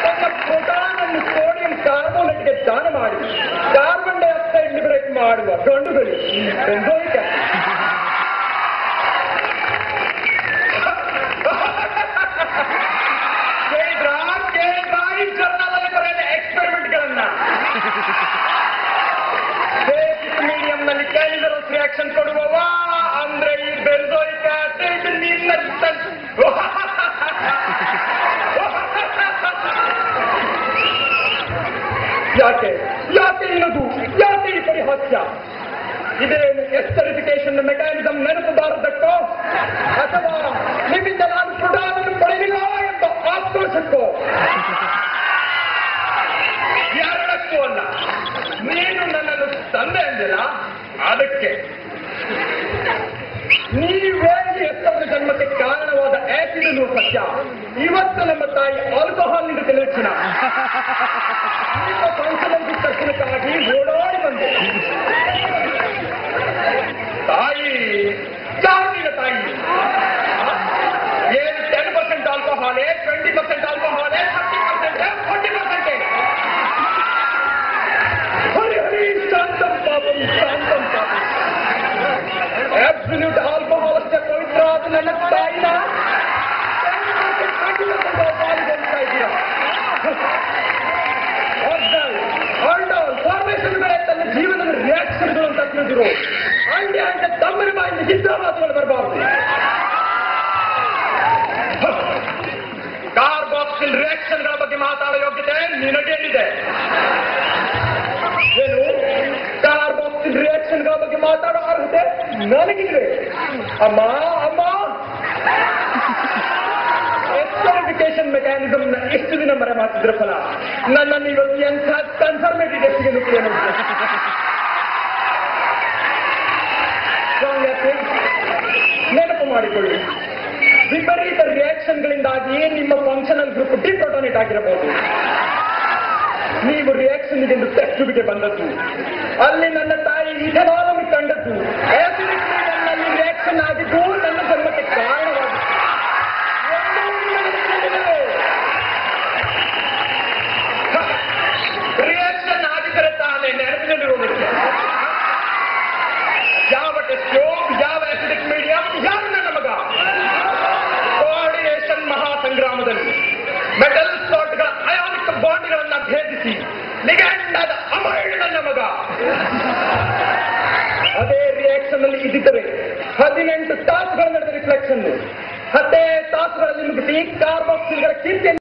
ತನ್ನ ಪ್ರೋಟಾನ್ ಅನ್ನು ಸೋಡಿಯಂ ಕಾರ್ಬೋನೇಟ್ಗೆ ದಾನ ಮಾಡಿ ಕಾರ್ಬನ್ ಡೈಆಕ್ಸೈಡ್ ಲಿಬರೇಟ್ ಮಾಡುವ ಗಂಡುಗಳು ಬೆಂಜೋಯಿಕ್ ಕೇಳಿದ್ರಾ ಕೇಳಿದ್ರಾ ಈ ಜರ್ನಲ್ ಅಲ್ಲಿ ಬರೆದ ಎಕ್ಸ್ಪೆರಿಮೆಂಟ್ಗಳನ್ನ ಬೇಸಿಕ್ ಮೀಡಿಯಂ ನಲ್ಲಿ ಕೇಳಿದರು ರಿಯಾಕ್ಷನ್ ಕೊಡುವವ ಅಂದ್ರೆ ಈ ಬೆಂಜೋಯಿಕ್ ಆಸಿಡ್ ನಿನ್ನ ತನ್- ಯಾಕೆ ಯಾಕೆ ಇನ್ನದು ಯಾಕೆ ಈ ಪರಿಹಾಸ್ಯ ಇದೇನು ಎಸ್ಟರಿಫಿಕೇಶನ್ ಮೆಕ್ಯಾನಿಸಮ್ ನೆನಪು ಬಾರದಕ್ಕೋ ಅಥವಾ ನಿಮ್ಮಿಂದ ನಾನು ಪ್ರಧಾನವನ್ನು ಪಡೆದಿಲ್ಲ ಎಂಬ ಆಕ್ರೋಶಕ್ಕೋ ಎರಡಕ್ಕೂ ಅಲ್ಲ ನೀನು ನನ್ನನ್ನು ತಂದೆ ಅಂದಿಲ್ಲ ಅದಕ್ಕೆ ನೀವೇ ಎಷ್ಟೊಂದು ಜನ್ಮಕ್ಕೆ ಕಾರಣವಾದ ಆಸಿಡ್ ಅನ್ನುವ ಸತ್ಯ ಇವತ್ತು ನಮ್ಮ ತಾಯಿ ಆಲ್ಕೋಹಾಲ್ ನಿಂದ ತಿಳಿಸಿನ ನಿಮ್ಮ ಸಂಶೋಧನೆ ದರ್ಶನಕ್ಕಾಗಿ ಓಡೋಡಿ ಬಂದೆ ತಾಯಿ ಯಾರಿನ ತಾಯಿ ಏನು ಟೆನ್ ಪರ್ಸೆಂಟ್ ಆಲ್ಕೋಹಾಲೆ ಟ್ವೆಂಟಿ ಪರ್ಸೆಂಟ್ ಆಲ್ಕೋಹಾಲೆ thirty percent forty percent Hari Hari ಶಾಂತಂ ಪಾಪಂ ಶಾಂತಂ ಪಾಪಂ ಅಬ್ಸಲ್ಯೂಟ್ ಆಲ್ಕೋಹಾಲ್ ಅಷ್ಟೇ ಪವಿತ್ರ ಅದು ನನ್ನ ತಾಯಿನ ಫಾರ್ಮೇಷನ್ಗಳೇ ತನ್ನ ಜೀವನದ ರಿಯಾಕ್ಷನ್ಗಳು ಅಂತ ತಿಳಿದಿರು ಅಂಡೆ ಅಂಡೆ ತಮ್ಮನ ಬಾಯಿಂದ ಚಿತ್ರ ಮಾತುಗಳು ಬರಬಾರದು ಕಾರ್ಬಾಕ್ಸಿಲ್ ರಿಯಾಕ್ಷನ್ಗಳ ಬಗ್ಗೆ ಮಾತಾಡೋ ಯೋಗ್ಯತೆ ನಿನಗೇನಿದೆ ಏನು ಕಾರ್ಬಾಕ್ಸಿಲ್ ರಿಯಾಕ್ಷನ್ಗಳ ಬಗ್ಗೆ ಮಾತಾಡೋ ಅರ್ಹತೆ ನನಗಿದೆ ಅಮ್ಮ ಅಮ್ಮ ಎಸ್ಟರಿಫಿಕೇಶನ್ ಮೆಕ್ಯಾನಿಸಮ್ ನ ಎಷ್ಟು ದಿನ ಮರೆ ಮಾಡ್ತಿದ್ರ ಫಲ ನನ್ನನ್ನು ಇವತ್ತು ಎಂಥ ಕನ್ಫರ್ಮೇಟಿವ್ ಡೆಸ್ಟಿಗೆ ನುಗ್ಗಿದೆ ನೆನಪು ಮಾಡಿಕೊಳ್ಳಿ ವಿಪರೀತ ರಿಯಾಕ್ಷನ್ಗಳಿಂದಾಗಿ ನಿಮ್ಮ ಫಂಕ್ಷನಲ್ ಗ್ರೂಪ್ ಡಿಪ್ರೋಟೋನೇಟ್ ಆಗಿರಬಹುದು ನೀವು ರಿಯಾಕ್ಷನ್ ಎಂದು ಟೆಸ್ಟ್ ಗೆ ಬಂದದ್ದು ಅಲ್ಲಿ ನನ್ನ ತಾಯಿ ಇಥನಾಲನ್ನು ಕಂಡದ್ದು ಆಸಿಡಿಕ್ ಮೀಡಿಯಂನಲ್ಲಿ ರಿಯಾಕ್ಷನ್ ಆಗಿದ್ದು ನನ್ನ ಜನ್ಮಕ್ಕೆ ಕಾರಣವಾಗಿತ್ತು ರಿಯಾಕ್ಷನ್ ಆಗಿದ್ದರೆ ತಾನೇ ನೆನಪಿನಲ್ಲಿರುವುದಕ್ಕೆ ಯಾವ ಟೆಸ್ಟ್ ಯಾವ ಆಸಿಡಿಕ್ ಮೀಡಿಯಂ ಯಾವ ನನ್ನ ಮಗ ಕೋಆರ್ಡಿನೇಷನ್ ಮಹಾಸಂಗ್ರಾಮದಲ್ಲಿ ಮೆಟಲ್ ಸ್ಪಾಟ್ಗಳ ಅಯಾನಿಕ್ ಬಾಂಡ್ಗಳನ್ನ ಭೇದಿಸಿ ಲಿಗ್ಯಾಂಡ್ ಆದ ಅಮೈಡ್ ನನ್ನ ಮಗ ಅದೇ ರಿಯಾಕ್ಷನ್ ಅಲ್ಲಿ ಇದ್ದಿದ್ದರೆ ಹದಿನೆಂಟು ತಾಸುಗಳ ನಡೆದ ರಿಫ್ಲೆಕ್ಷನ್ ಹತ್ತೇ ತಾಸುಗಳಲ್ಲಿ ಮುಗಿಸಿ ಕಾರ್ಬಾಕ್ಸಿಲ್ಗಳ ಕೀರ್ತಿಯನ್ನು